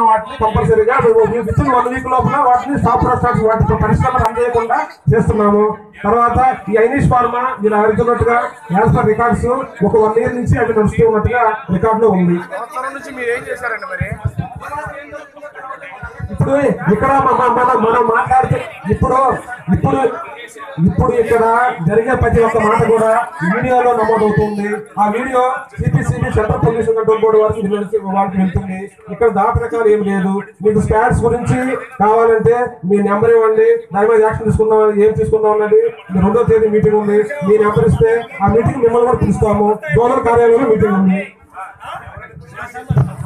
ఉన్న వాటిని కంపల్సరీగా విత్ ఇన్ వన్ వీక్ లోపల వాటిని స్టాప్ రెస్టారెంట్స్ వాటి పరిశ్రమలు అందజేయకుండా చేస్తున్నాము తర్వాత ఈ ఐనిష్ ఫార్మా మీరు అడుగుతున్నట్టుగా యాజ్ పర్ రికార్డ్స్ ఒక వన్ ఇయర్ నుంచి అవి నడుస్తూ ఉన్నట్టుగా రికార్డ్ లో ఉంది సంవత్సరం నుంచి మీరు ఏం చేశారండి మరి ఇప్పుడు ఇక్కడ మ- మ- మనం మనం మాట్లాడుతూ ఇప్పుడు ఇప్పుడు ఇప్పుడు ఇక్కడ జరిగే ప్రతి ఒక్క మాట కూడా వీడియోలో నమోదవుతుంది ఆ video CPCB central pollution control board వారికి వెళ్తు- వారికి వెళ్తుంది ఇక్కడ దాపరికాలు ఏం లేదు మీకు స్పాట్స్ గురించి కావాలంటే మీ నెంబర్ ఇవ్వండి దాని మీద యాక్షన్ తీసుకుందాం ఏం తీసుకుందాం అన్నది మీ రెండో తేదీ మీటింగ్ ఉంది మీ నెంబర్ ఇస్తే ఆ మీటింగ్ మిమ్మల్ని కూడా పిలుస్తాము జోనల్ కార్యాలయంలో మీటింగ్ ఉంది